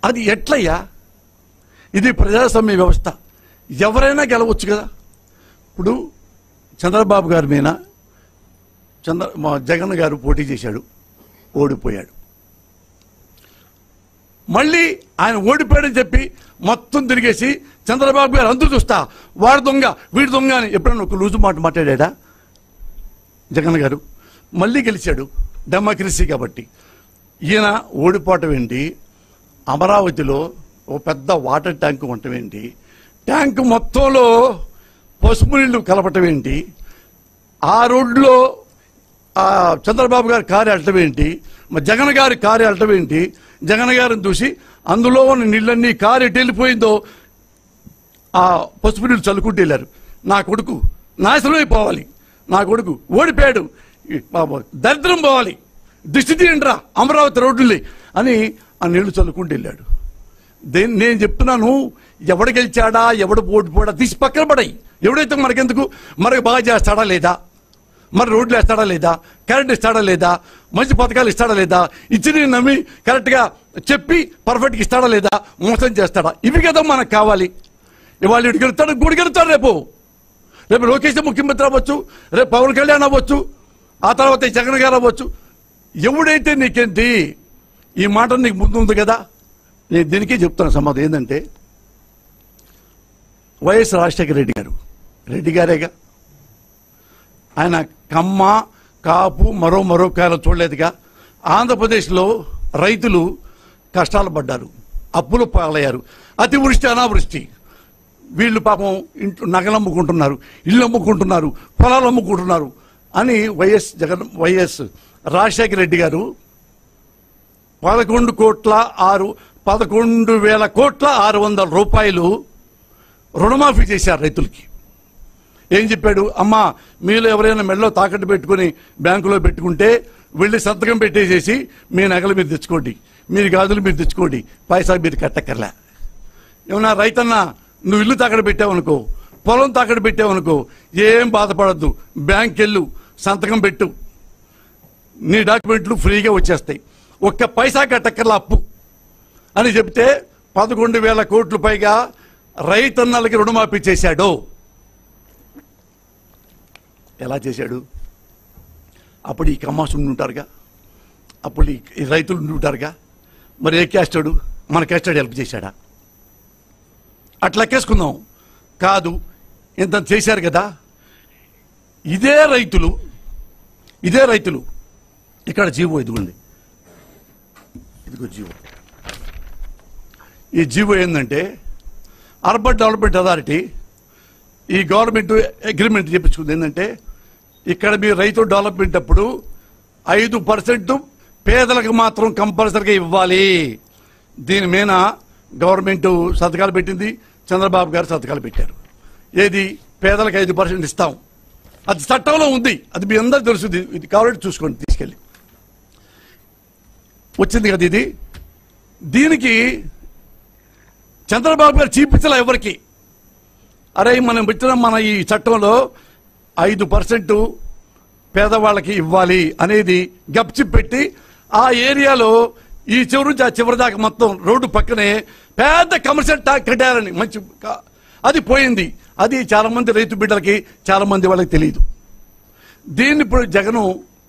అది ఎట్లయ్యా ఇది ప్రజాస్వామ్య వ్యవస్థ ఎవరైనా గెలవచ్చు కదా ఇప్పుడు చంద్రబాబు గారి మీద చంద్ర మా జగన్ గారు పోటీ చేశాడు ఓడిపోయాడు మళ్ళీ ఆయన ఓడిపోయాడని చెప్పి మొత్తం తిరిగేసి చంద్రబాబు గారు అందరూ చూస్తా వాడు దొంగ వీడు దొంగ అని ఎప్పుడైనా ఒక లూజు మాట మాట్లాడా జగన్ గారు మళ్ళీ గెలిచాడు డెమోక్రసీ కాబట్టి ఈయన ఓడిపోవటం ఏంటి అమరావతిలో ఓ పెద్ద వాటర్ ట్యాంక్ ఉండటం ఏంటి ట్యాంక్ మొత్తంలో పసుపు నీళ్లు కలపటం ఏంటి ఆ రోడ్లో ఆ చంద్రబాబు గారి కారు వెళ్ళటం ఏంటి మరి జగన్ గారి కారు వెళ్ళటం ఏంటి జగన్ గారిని చూసి అందులో ఉన్న నీళ్ళన్నీ కారు ఎటు వెళ్ళిపోయిందో ఆ పసుపు నీళ్ళు చల్లుకుంటూ వెళ్ళారు నా కొడుకు నాశనం అయిపోవాలి నా కొడుకు ఓడిపోయాడు ఈ పాపం దరిద్రం పోవాలి దిష్టి తీయండిరా అమరావతి రోడ్లు అని ఆ నీళ్లు చల్లుకుంటూ వెళ్ళాడు దేని నేను చెప్తున్నాను ఎవడు గెలిచాడా ఎవడు ఓడిపోడా తీసి పక్కన పడాయి ఎవడైతే మనకెందుకు మనకు బాగా చేస్తాడా లేదా మరి రోడ్లు వేస్తాడా లేదా కరెంట్ ఇస్తాడా లేదా మంచి పథకాలు ఇస్తాడా లేదా ఇచ్చి నమ్మి కరెక్ట్గా చెప్పి పర్ఫెక్ట్గా ఇస్తాడా లేదా మోసం చేస్తాడా ఇవి కదా మనకు కావాలి ఇవాళ ఇటు గెలుస్తాడు గుడి గెలుస్తాడు రేపు రేపు లోకేష్ ముఖ్యమంత్రి అవ్వచ్చు రేపు పవన్ కళ్యాణ్ అవ్వచ్చు ఆ తర్వాత ఈ జగన్ గారు అవ్వచ్చు ఎవడైతే నీకేంటి ఈ మాట నీకు ముందు ఉంది కదా నేను దీనికే చెప్తాను సమాధానం ఏంటంటే వైఎస్ రాజశేఖర రెడ్డి గారు రెడ్డి గారేగా ఆయన కమ్మ కాపు మరో మరో కాలం చూడలేదుగా ఆంధ్రప్రదేశ్లో రైతులు కష్టాలు పడ్డారు అప్పులు పాలయ్యారు అతివృష్టి అనావృష్టి వీళ్ళు పాపం ఇంట్లో నగలు అమ్ముకుంటున్నారు ఇల్లు అమ్ముకుంటున్నారు పొలాలు అమ్ముకుంటున్నారు అని వైఎస్ జగన్ వైఎస్ రాజశేఖర రెడ్డి గారు పదకొండు కోట్ల ఆరు పదకొండు వేల కోట్ల ఆరు వందల రూపాయలు రుణమాఫీ చేశారు రైతులకి ఏం చెప్పాడు అమ్మా మీలో ఎవరైనా మెడలో తాకట్టు పెట్టుకుని బ్యాంకులో పెట్టుకుంటే వెళ్ళి సంతకం పెట్టేసేసి మీ నగలు మీరు తెచ్చుకోండి మీరు గాజులు మీరు తెచ్చుకోండి పైసా మీరు కట్టక్కర్లే ఏమన్నా రైతన్న నువ్వు ఇల్లు తాకడ పెట్టావనుకో పొలం తాకడ పెట్టావనుకో ఏం బాధపడద్దు బ్యాంక్ వెళ్ళు సంతకం పెట్టు నీ డాక్యుమెంట్లు ఫ్రీగా వచ్చేస్తాయి ఒక్క పైసా కట్టక్కర్ల అప్పు అని చెప్తే పదకొండు వేల కోట్లు పైగా రైతన్నలకి రుణమాఫీ చేశాడు ఎలా చేశాడు అప్పుడు ఈ కమ్మాసులు ఉంటారుగా అప్పుడు ఈ- ఈ రైతులు ఉంటారుగా మరి ఏ క్యాస్టాడు మన క్యాస్టాడు హెల్ప్ చేశాడా అట్లా ఎక్కేసుకుందాం కాదు ఇంత చేశారు కదా ఇదే రైతులు ఇదే రైతులు ఇక్కడ జీవో ఇదిగోండి ఇదిగో జీవో ఈ జీవో ఏంటంటే అర్బన్ డెవలప్మెంట్ అథారిటీ ఈ గవర్నమెంట్ అగ్రిమెంట్ చెప్పించుకుంది ఏంటంటే ఇక్కడ మీరు రైతు డెవలప్మెంట్ అప్పుడు ఐదు పర్సెంట్ పేదలకు మాత్రం కంపల్సరీగా ఇవ్వాలి దీని మీద గవర్నమెంట్ సంతకాలు పెట్టింది చంద్రబాబు గారు సంతకాలు పెట్టారు ఏది పేదలకు ఐదు పర్సెంట్ ఇస్తాం అది చట్టంలో ఉంది అది మీ అందరూ తెలుసు ఇది- ఇది కావాలంటే చూసుకోండి తీసుకెళ్ళి వచ్చింది కదా ఇది దీనికి చంద్రబాబు గారు చూపించలే ఎవరికి అరే మనం పెట్టిన మన ఈ చట్టంలో ఐదు పర్సెంట్ పేదవాళ్ళకి ఇవ్వాలి అనేది గప్చి పెట్టి ఆ ఏరియాలో ఈ చివరి నుంచి ఆ చివరి దాకా మొత్తం రోడ్డు పక్కనే పెద్ద కమర్షియల్ ట్యాక్ కట్టారని మంచి క- అది పోయింది అది చాలా మంది రైతు బిడ్డలకి చాలా మంది వాళ్ళకి తెలియదు దీన్ని ఇప్పుడు జగను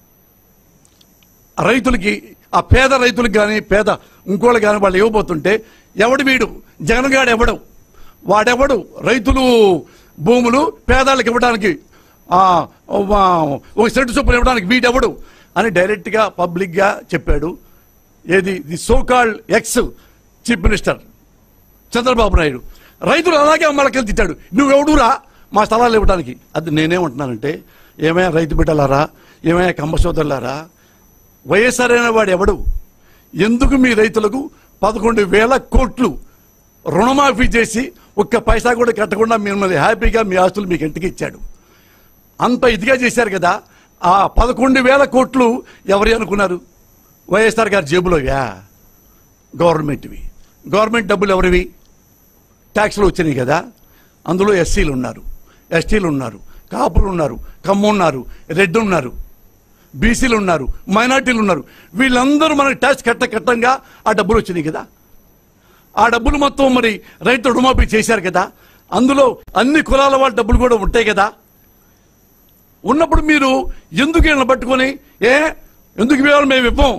రైతులకి ఆ పేద రైతులకు కానీ పేద ఇంకోళ్ళు కానీ వాళ్ళు ఇవ్వబోతుంటే ఎవడు వీడు జగన్ గాడు ఎవడు వాడెవడు రైతులు భూములు పేదలకు ఇవ్వడానికి ఆ, ఆ, ఒక సెంటు చొప్పున ఇవ్వడానికి వీడెవడు అని డైరెక్ట్గా పబ్లిక్గా చెప్పాడు ఏది the so called ex chief minister Chandrababu Naidu రైతులు అలాగే అమ్మలకెళ్ళి తిట్టాడు నువ్వెవడురా మా స్థలాలు ఇవ్వడానికి అది నేనేమంటున్నానంటే ఏమైనా రైతు బిడ్డలారా ఏమైనా కమ్మ సోదరులారా వైఎస్ఆర్ అయిన వాడు ఎవడు ఎందుకు మీ రైతులకు పదకొండు వేల కోట్లు రుణమాఫీ చేసి ఒక్క పైసా కూడా కట్టకుండా మిమ్మల్ని హ్యాపీగా మీ ఆస్తులు మీకు ఇంటికి ఇచ్చాడు అంత ఇదిగా చేశారు కదా ఆ పదకొండు వేల కోట్లు ఎవరి అనుకున్నారు వైఎస్ఆర్ గారి జేబులోవా గవర్నమెంట్వి గవర్నమెంట్ డబ్బులు ఎవరివి ట్యాక్స్లు వచ్చినాయి కదా అందులో ఎస్సీలు ఉన్నారు ఎస్టీలు ఉన్నారు కాపులు ఉన్నారు కమ్మ ఉన్నారు రెడ్డి ఉన్నారు బీసీలు ఉన్నారు మైనార్టీలు ఉన్నారు వీళ్ళందరూ మనకి ట్యాక్స్ కట్ట కట్టంగా ఆ డబ్బులు వచ్చినాయి కదా ఆ డబ్బులు మొత్తం మరి రైతు రుణమాఫీ చేశారు కదా అందులో అన్ని కులాల వాళ్ళ డబ్బులు కూడా ఉంటాయి కదా ఉన్నప్పుడు మీరు ఎందుకు వీళ్ళని పట్టుకొని ఏ ఎందుకు ఇవ్వాలి మేము ఇవ్వం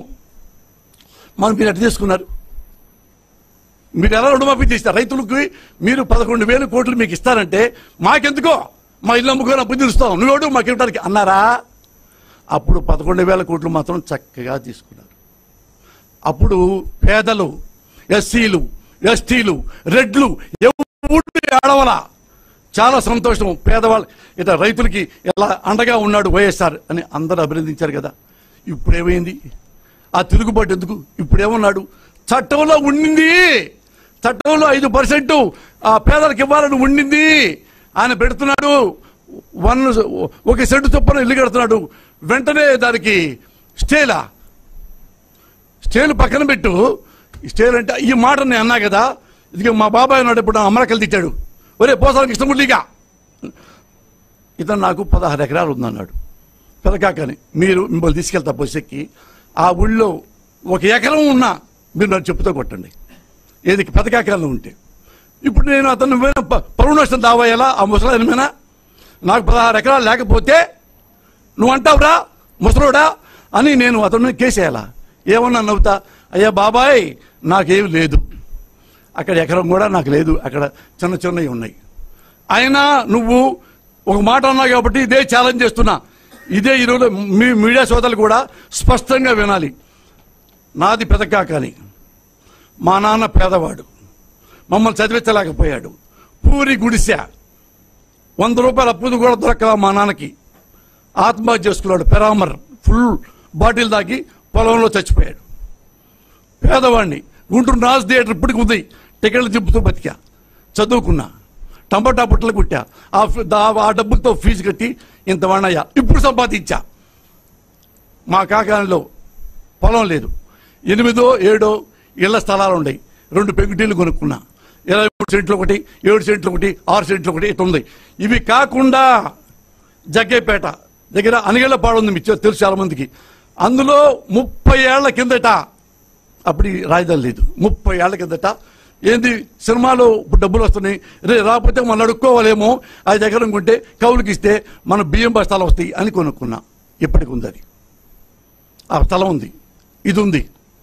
మనం మీరు ఎట్లా చేసుకున్నారు మీరు ఎలా రుణమాఫీ చేస్తారు రైతులకి మీరు పదకొండు వేల కోట్లు మీకు ఇస్తారంటే మాకెందుకో మా ఇల్లు అమ్ముకొని అప్పు తీరుస్తాం నువ్వు మాకు ఇవ్వడానికి అన్నారా అప్పుడు పదకొండు వేల కోట్లు మాత్రం చక్కగా తీసుకున్నారు అప్పుడు పేదలు ఎస్సీలు ఎస్టీలు రెడ్లు ఎవరు ఆడవలా చాలా సంతోషం పేదవాళ్ళు ఇట్లా రైతులకి ఎలా అండగా ఉన్నాడు వైఎస్ఆర్ అని అందరూ అభినందించారు కదా ఇప్పుడు ఏమైంది ఆ తిరుగుబాటు ఎందుకు ఇప్పుడు ఏమన్నాడు చట్టంలో ఉండింది చట్టంలో ఐదు పర్సెంట్ ఆ పేదలకు ఇవ్వాలని ఉండింది ఆయన పెడుతున్నాడు వన్ ఒక సెంటు చొప్పున ఇల్లు కడుతున్నాడు వెంటనే దానికి స్టేలా స్టేలు పక్కన పెట్టు ఈ స్టేల్ అంటే ఈ మాట నేను అన్నా కదా ఇది మా బాబాయ్ ఉన్నాడు ఇప్పుడు అమరకలు తిట్టాడు ఒరే పోసానికి ఇష్టముడిగా ఇతను నాకు పదహారు ఎకరాలు ఉందన్నాడు పెదకాకని మీరు మిమ్మల్ని తీసుకెళ్తా బస్సెక్కి ఆ ఊళ్ళో ఒక ఎకరం ఉన్నా మీరు నన్ను చెప్పుతో కొట్టండి ఏది పెదకాకాలంలో ఉంటే ఇప్పుడు నేను అతను మీద పరువు నష్టం దావాయాలా ఆ ముసలాయన మీద నాకు పదహారు ఎకరాలు లేకపోతే నువ్వు అంటావురా ముసలోడా అని నేను అతని మీద కేసేయాలా ఏమన్నా నవ్వుతా అయ్యా బాబాయ్ నాకేం లేదు అక్కడ ఎకరం కూడా నాకు లేదు అక్కడ చిన్న చిన్నవి ఉన్నాయి అయినా నువ్వు ఒక మాట అన్నావు కాబట్టి ఇదే ఛాలెంజ్ చేస్తున్నా ఇదే ఈరోజు మీ మీడియా సోదరులు కూడా స్పష్టంగా వినాలి నాది పెదకాకని మా నాన్న పేదవాడు మమ్మల్ని చదివించలేకపోయాడు పూరి గుడిసె వంద రూపాయల అప్పు కూడా దొరకలా మా నాన్నకి ఆత్మహత్య చేసుకున్నాడు పెరామర్ ఫుల్ బాటిల్ తాగి పొలంలో చచ్చిపోయాడు పేదవాడిని గుంటూరు నాజ్ థియేటర్ ఇప్పటికి ఉంది టికెట్లు చింపుతూ బతికా చదువుకున్నా టమాటా బుట్టలు కుట్టా ఆ ఫీ- దా- ఆ డబ్బులతో ఫీజు కట్టి ఇంత వాణయ్యా ఇప్పుడు సంపాదించా మా కాకానిలో పొలం లేదు ఎనిమిదో ఏడో ఇళ్ల స్థలాలు ఉన్నాయి రెండు పెంకుటీలు కొనుక్కున్నా ఇరవై మూడు సెంట్లు ఒకటి ఏడు సెంట్లు ఒకటి ఆరు సెంట్లు ఒకటి ఇట్లా ఉంది ఇవి కాకుండా జగ్గేపేట దగ్గర అనిగళ్ళపాడు ఉంది మీకు తెలుసు చాలా మందికి అందులో ముప్పై ఏళ్ల కిందట అప్పుడు ఈ రాజధాని లేదు ముప్పై ఏళ్ల కిందట ఏంది సినిమాలో ఇప్పుడు డబ్బులు వస్తున్నాయి రే రాకపోతే మనం అడుక్కోవాలేమో అది దగ్గర కొంటే కౌలుకి ఇస్తే మన బియ్యం బస్తాలు వస్తాయి అని కొనుక్కున్నా ఇప్పటికి ఉంది అది ఆ స్థలం ఉంది ఇది ఉంది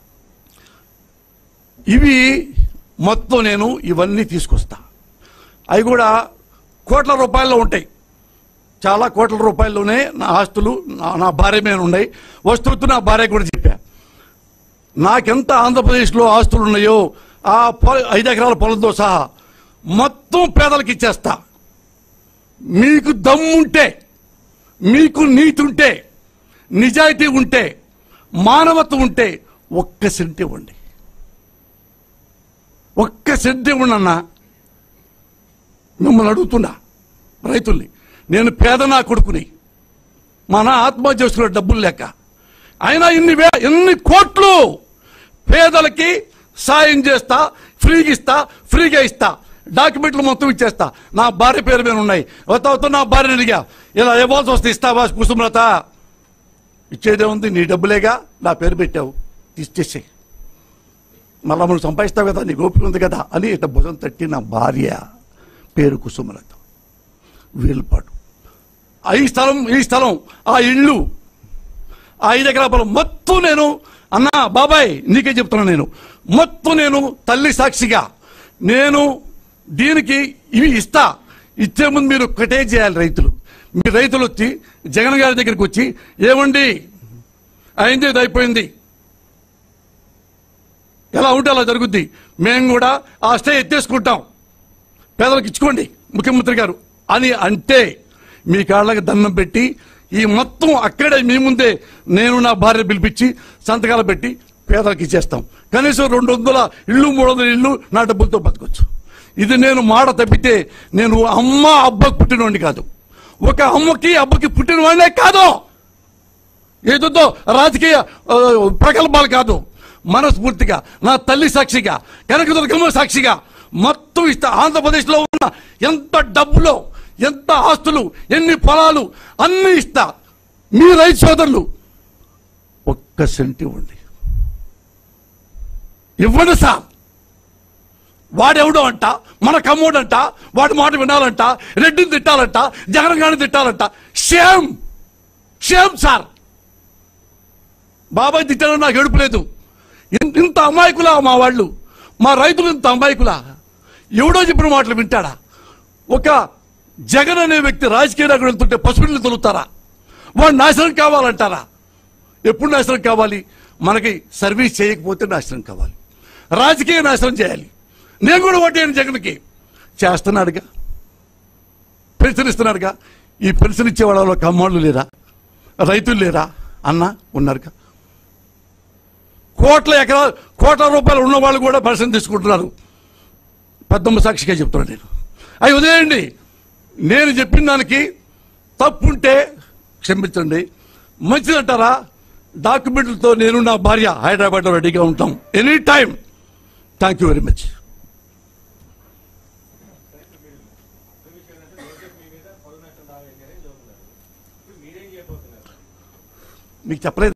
ఇవి మొత్తం నేను ఇవన్నీ తీసుకొస్తా అవి కూడా కోట్ల రూపాయల్లో ఉంటాయి చాలా కోట్ల రూపాయల్లోనే నా ఆస్తులు నా- నా భార్య మీద ఉన్నాయి వస్తువుతో నా భార్య కూడా చెప్పా నాకెంత ఆంధ్రప్రదేశ్లో ఆస్తులు ఉన్నాయో ఆ పొల ఐదు ఎకరాల పొలంతో సహా మొత్తం పేదలకు ఇచ్చేస్తా మీకు దమ్ముంటే మీకు నీతి ఉంటే నిజాయితీ ఉంటే మానవత్వం ఉంటే ఒక్క సెంట్ ఇవ్వండి ఒక్క సెంట్ ఇవ్వండి అన్న మిమ్మల్ని అడుగుతున్నా రైతుల్ని నేను పేద నా కొడుకుని మా నా ఆత్మహత్య చేసుకున్న డబ్బులు లేక అయినా ఇన్ని వే ఎన్ని కోట్లు పేదలకి సాయం చేస్తా ఫ్రీగా ఇస్తా ఫ్రీగా ఇస్తా డాక్యుమెంట్లు మొత్తం ఇచ్చేస్తా నా భార్య పేరు మీద ఉన్నాయి వస్తా వస్తా నా భార్యని అడిగా ఇలా ఇవ్వాల్సి వస్తే ఇస్తావా కుసుమలత ఇచ్చేదే ఉంది నీ డబ్బులేగా నా పేరు పెట్టావు ఇచ్చేసేయి మళ్ళా మనం సంపాదిస్తావు కదా నీ ఓపిక ఉంది కదా అని ఇట్లా భుజం తట్టి నా భార్య పేరు కుసుమలత వీలుపాటు ఆ ఈ స్థలం ఈ స్థలం ఆ ఇల్లు ఆ ఐదు ఎకరాల పొలం మొత్తం నేను అన్నా బాబాయ్ నీకే చెప్తున్నా నేను మొత్తం నేను తల్లి సాక్షిగా నేను దీనికి ఇవి ఇస్తా ఇచ్చే ముందు మీరు ఒకటే చేయాలి రైతులు మీ రైతులు వచ్చి జగన్ గారి దగ్గరికి వచ్చి ఏమండి అయింది ఇది అయిపోయింది ఎలా ఉంటే అలా జరుగుద్ది మేము కూడా ఆ స్టే ఎత్తేసుకుంటాం పేదలకు ఇచ్చుకోండి ముఖ్యమంత్రి గారు అని అంటే మీ కాళ్ళకి దండం పెట్టి ఈ మొత్తం అక్కడే మీ ముందే నేను నా భార్య పిలిపించి సంతకాలు పెట్టి పేదలకు ఇచ్చేస్తాం కనీసం రెండు వందల ఇల్లు మూడు వందల ఇల్లు నా డబ్బులతో బతకొచ్చు ఇది నేను మాట తప్పితే నేను అమ్మ అబ్బకు పుట్టినవాడిని కాదు ఒక అమ్మకి అబ్బకి పుట్టినవాడినే కాదు ఏదో రాజకీయ ఆ, ప్రగల్భాలు కాదు మనస్ఫూర్తిగా నా తల్లి సాక్షిగా కనకదుర్గమ్మ సాక్షిగా మొత్తం ఇస్తా ఆంధ్రప్రదేశ్లో ఉన్న ఎంత డబ్బులో ఎంత ఆస్తులు ఎన్ని పొలాలు అన్ని ఇస్తా మీ రైతు సోదరులు ఒక్క సెంట్ ఇవ్వండి ఇవ్వండి సార్ వాడెవడో అంట మన కమ్మోడంట వాడి మాట వినాలంట రెడ్డిని తిట్టాలంట జగన్ గారిని తిట్టాలంట షేమ్ షేమ్ సార్ బాబాయ్ తిట్టాలని నాకు ఏడుపు లేదు ఇన్- ఇంత అమాయకులా మా వాళ్ళు మా రైతులు ఇంత అమాయకులా ఎవడో చెప్పిన మాటలు వింటాడా ఒక జగన్ అనే వ్యక్తి రాజకీయ నాయకుడు వెళ్తుంటే పసుపుని తొలుతారా వాడు నాశనం కావాలంటారా ఎప్పుడు నాశనం కావాలి మనకి సర్వీస్ చేయకపోతే నాశనం కావాలి రాజకీయ నాశనం చేయాలి నేను కూడా ఓటేయను జగన్కి చేస్తున్నాడుగా పెన్షన్ ఇస్తున్నాడుగా ఈ పెన్షన్ ఇచ్చే వాళ్ళలో కమ్మాళ్ళు లేరా రైతులు లేరా అన్న ఉన్నారుగా కోట్ల ఎకరా కోట్ల రూపాయలు ఉన్న వాళ్ళు కూడా పెన్షన్ తీసుకుంటున్నారు పెద్దమ్మ సాక్షిగా చెప్తున్నాను నేను అవి వదిలేయండి నేను చెప్పిన దానికి తప్పుంటే క్షమించండి మంచిదంటారా డాక్యుమెంట్లతో నేను నా భార్య హైదరాబాద్లో రెడీగా ఉంటాం any time thank you very much మీకు చెప్పలేదు